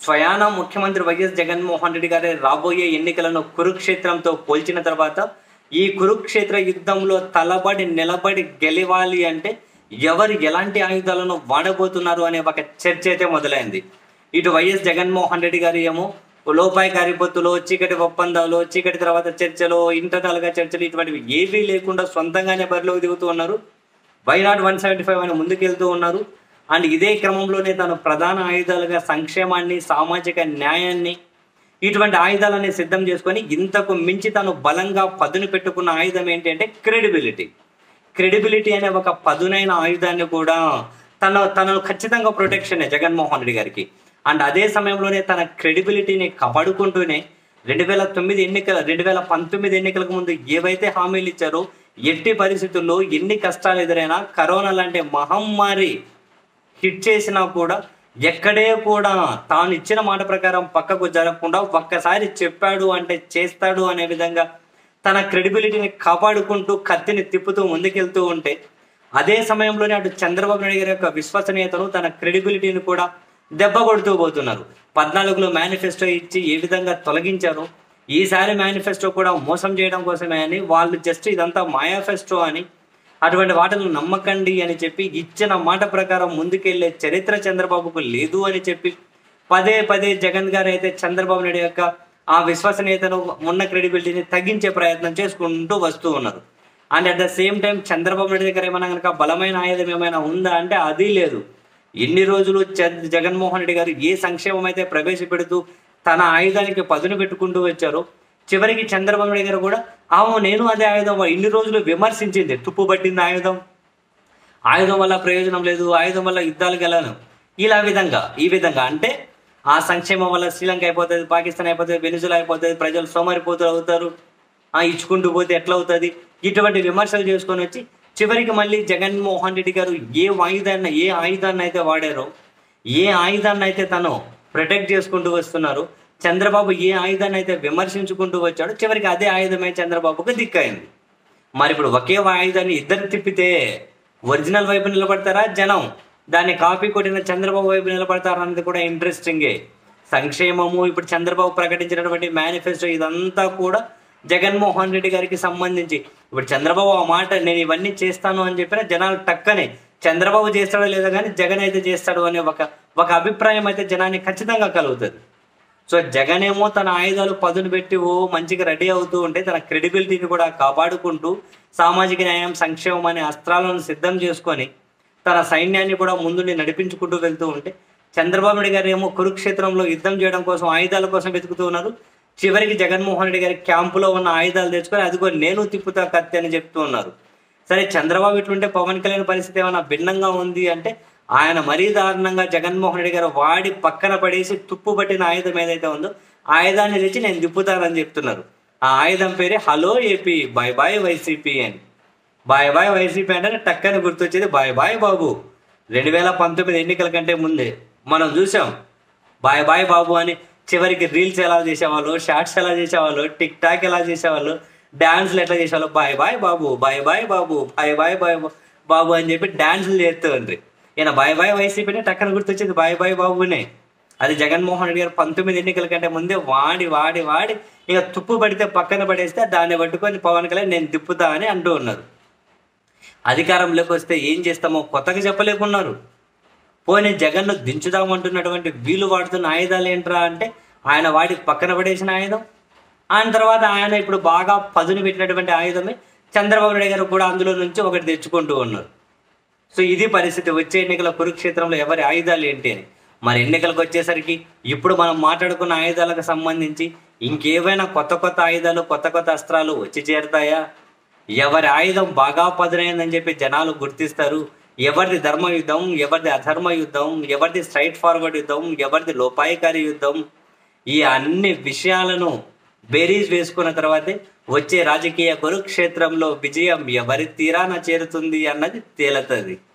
స్వయాన ముఖ్యమంత్రి వైఎస్ జగన్మోహన్ రెడ్డి గారి రాబోయే ఎన్నికలను కురుక్షేత్రంతో పోల్చిన తర్వాత ఈ కురుక్షేత్ర యుద్ధంలో తలబడి నిలబడి గెలవాలి అంటే ఎవరు ఎలాంటి ఆయుధాలను వాడబోతున్నారు అనే ఒక చర్చ అయితే మొదలైంది ఇటు వైఎస్ జగన్మోహన్ రెడ్డి గారు ఏమో లోపాయకారి పొత్తులో చీకటి ఒప్పందాలు చీకటి తర్వాత చర్చలు ఇంటర్నల్ గా చర్చలు ఇటువంటివి ఏవీ లేకుండా సొంతంగానే బరిలోకి దిగుతూ ఉన్నారు వైనాట్ వన్ సెవెంటీ ఫైవ్ అని ముందుకెళ్తూ ఉన్నారు అండ్ ఇదే క్రమంలోనే తను ప్రధాన ఆయుధాలుగా సంక్షేమాన్ని సామాజిక న్యాయాన్ని ఇటువంటి ఆయుధాలని సిద్ధం చేసుకొని ఇంతకు మించి తను బలంగా పదును పెట్టుకున్న ఆయుధం ఏంటంటే క్రెడిబిలిటీ క్రెడిబిలిటీ అనే ఒక పదునైన ఆయుధాన్ని కూడా తన తనను ఖచ్చితంగా ప్రొటెక్షన్ జగన్మోహన్ రెడ్డి గారికి అండ్ అదే సమయంలోనే తన క్రెడిబిలిటీని కాపాడుకుంటూనే రెండు వేల తొమ్మిది ఎన్నికల రెండు వేల పంతొమ్మిది ఎన్నికలకు ముందు ఏవైతే హామీలు ఇచ్చారో ఎట్టి పరిస్థితుల్లో ఎన్ని కష్టాలు ఎదురైనా కరోనా లాంటి మహమ్మారి హిట్ చేసినా కూడా ఎక్కడే కూడా తాను ఇచ్చిన మాట ప్రకారం పక్కకు జరగకుండా ఒక్కసారి చెప్పాడు అంటే చేస్తాడు అనే విధంగా తన క్రెడిబిలిటీని కాపాడుకుంటూ కత్తిని తిప్పుతూ ముందుకెళ్తూ ఉంటే అదే సమయంలోనే అటు చంద్రబాబు నాయుడు గారి యొక్క విశ్వసనీయతను తన క్రెడిబిలిటీని కూడా దెబ్బ కొడుతూ పోతున్నారు పద్నాలుగులో మేనిఫెస్టో ఇచ్చి ఏ విధంగా తొలగించారు ఈసారి మేనిఫెస్టో కూడా మోసం చేయడం కోసమే అని వాళ్ళు జస్ట్ ఇదంతా మాయాఫెస్టో అని అటువంటి వాటిని నమ్మకండి అని చెప్పి ఇచ్చిన మాట ప్రకారం ముందుకెళ్లే చరిత్ర చంద్రబాబుకు లేదు అని చెప్పి పదే పదే జగన్ గారు అయితే చంద్రబాబు నాయుడు యొక్క ఆ విశ్వసనీయతను ఉన్న క్రెడిబిలిటీని తగ్గించే ప్రయత్నం చేసుకుంటూ వస్తూ ఉన్నారు and at the same time Chandrababu Naidu దగ్గర ఏమైనా కనుక బలమైన ఆయుధం ఏమైనా ఉందా అంటే అది లేదు ఎన్ని రోజులు చ- జగన్మోహన్ రెడ్డి గారు ఏ సంక్షేమం అయితే ప్రవేశపెడుతూ తన ఆయుధానికి పదును పెట్టుకుంటూ వచ్చారో చివరికి చంద్రబాబు నాయుడు గారు కూడా ఆవు నేను అదే ఆయుధం ఇన్ని రోజులు విమర్శించింది తుప్పు పట్టింది ఆయుధం ఆయుధం వల్ల ప్రయోజనం లేదు ఆయుధం వల్ల యుద్ధాలు గలను ఇలా విధంగా ఈ విధంగా అంటే ఆ సంక్షేమం వల్ల శ్రీలంక అయిపోతుంది పాకిస్తాన్ అయిపోతుంది వెనుజులా అయిపోతుంది ప్రజలు సోమరిపోతులు అవుతారు ఆ ఇచ్చుకుంటూ పోతే ఎట్లా అవుతుంది ఇటువంటి విమర్శలు చేసుకొని వచ్చి చివరికి మళ్ళీ జగన్మోహన్ రెడ్డి గారు ఏ ఆయుధాన్ని ఏ ఆయుధాన్ని అయితే వాడారో ఏ ఆయుధాన్ని అయితే తను ప్రొటెక్ట్ చేసుకుంటూ వస్తున్నారు చంద్రబాబు ఏ ఆయుధాన్ని అయితే విమర్శించుకుంటూ వచ్చాడో చివరికి అదే ఆయుధమే చంద్రబాబుకు దిక్కైంది మరి ఇప్పుడు ఒకే ఆయుధాన్ని ఇద్దరు తిప్పితే ఒరిజినల్ వైపు నిలబడతారా జనం దాన్ని కాపీ కొట్టిన చంద్రబాబు వైపు నిలబడతారా అన్నది కూడా ఇంట్రెస్టింగే సంక్షేమము ఇప్పుడు చంద్రబాబు ప్రకటించినటువంటి మేనిఫెస్టో ఇదంతా కూడా జగన్మోహన్ రెడ్డి గారికి సంబంధించి ఇప్పుడు చంద్రబాబు ఆ మాట నేను ఇవన్నీ చేస్తాను అని చెప్పిన జనాలు టక్కనే చంద్రబాబు చేస్తాడో లేదో కానీ జగన్ అయితే చేస్తాడు అనే ఒక ఒక అభిప్రాయం అయితే జనానికి ఖచ్చితంగా కలుగుతుంది సో జగన్ ఏమో తన ఆయుధాలు పదును పెట్టి ఓ మంచిగా రెడీ అవుతూ ఉంటే తన క్రెడిబిలిటీని కూడా కాపాడుకుంటూ సామాజిక న్యాయం సంక్షేమం అనే అస్త్రాలను సిద్ధం చేసుకొని తన సైన్యాన్ని కూడా ముందుండి నడిపించుకుంటూ వెళ్తూ ఉంటే చంద్రబాబు నాయుడు గారు ఏమో కురుక్షేత్రంలో యుద్ధం చేయడం కోసం ఆయుధాల కోసం వెతుకుతూ ఉన్నారు చివరికి జగన్మోహన్ రెడ్డి గారి క్యాంపులో ఉన్న ఆయుధాలు తెచ్చుకొని అదిగో నేను తిప్పుతా కత్తి అని చెప్తూ ఉన్నారు సరే చంద్రబాబు ఇట్లుంటే పవన్ కళ్యాణ్ పరిస్థితి ఏమైనా భిన్నంగా ఉంది అంటే ఆయన మరీ దారుణంగా జగన్మోహన్ రెడ్డి గారు వాడి పక్కన పడేసి తుప్పు పట్టిన ఆయుధం ఏదైతే ఉందో ఆయుధాన్ని తెచ్చి నేను తిప్పుతానని చెప్తున్నారు ఆ ఆయుధం పేరే hello AP bye bye YCP అని బాయ్ బాయ్ వైసీపీ అంటే టక్కని గుర్తొచ్చేది బాయ్ బాయ్ బాబు రెండు వేల పంతొమ్మిది ఎన్నికల కంటే ముందే మనం చూసాం బాయ్ బాయ్ బాబు అని చివరికి రీల్స్ ఎలా చేసేవాళ్ళు షార్ట్స్ ఎలా చేసేవాళ్ళు టిక్ టాక్ ఎలా చేసేవాళ్ళు డాన్స్లు ఎట్లా చేసేవాళ్ళు bye bye Babu bye bye Babu bye bye bye Babu అని చెప్పి డాన్సులు చేస్తూ ఉండ్రి ఈయన బాయ్ బాయ్ వైసీపీనే టక్కన గుర్తొచ్చింది బాయ్ బాయ్ బాబునే అది జగన్మోహన్ రెడ్డి గారు పంతొమ్మిది ఎన్నికల కంటే ముందే వాడి వాడి వాడి ఇక తుప్పు పడితే పక్కన పడేస్తే దాన్ని పట్టుకొని పవన్ కళ్యాణ్ నేను తిప్పుతా అని అంటూ ఉన్నారు అధికారంలోకి వస్తే ఏం చేస్తామో కొత్తగా చెప్పలేకున్నారు పోనీ జగన్ను దించుదామంటున్నటువంటి వీలు వాడుతున్న ఆయుధాలు ఏంట్రా అంటే ఆయన వాడి పక్కన పడేసిన ఆయుధం ఆయన తర్వాత ఆయన ఇప్పుడు బాగా పదును పెట్టినటువంటి ఆయుధమే చంద్రబాబు నాయుడు గారు కూడా అందులో నుంచి ఒకటి తెచ్చుకుంటూ ఉన్నారు సో ఇది పరిస్థితి వచ్చే ఎన్నికల కురుక్షేత్రంలో ఎవరి ఆయుధాలు ఏంటి అని మరి ఎన్నికలకు వచ్చేసరికి ఇప్పుడు మనం మాట్లాడుకున్న ఆయుధాలకు సంబంధించి ఇంకేవైనా కొత్త కొత్త ఆయుధాలు కొత్త కొత్త అస్త్రాలు వచ్చి చేరుతాయా ఎవరి ఆయుధం బాగా పదునైందని చెప్పి జనాలు గుర్తిస్తారు ఎవరిది ధర్మ యుద్ధం ఎవరిది అధర్మ యుద్ధం ఎవరిది స్ట్రైట్ ఫార్వర్డ్ యుద్ధం ఎవరిది లోపాయకారి యుద్ధం ఈ అన్ని విషయాలను బేరీజ్ వేసుకున్న తర్వాతే వచ్చే రాజకీయ కురుక్షేత్రంలో విజయం ఎవరి తీరాన చేరుతుంది అన్నది తేలుతుంది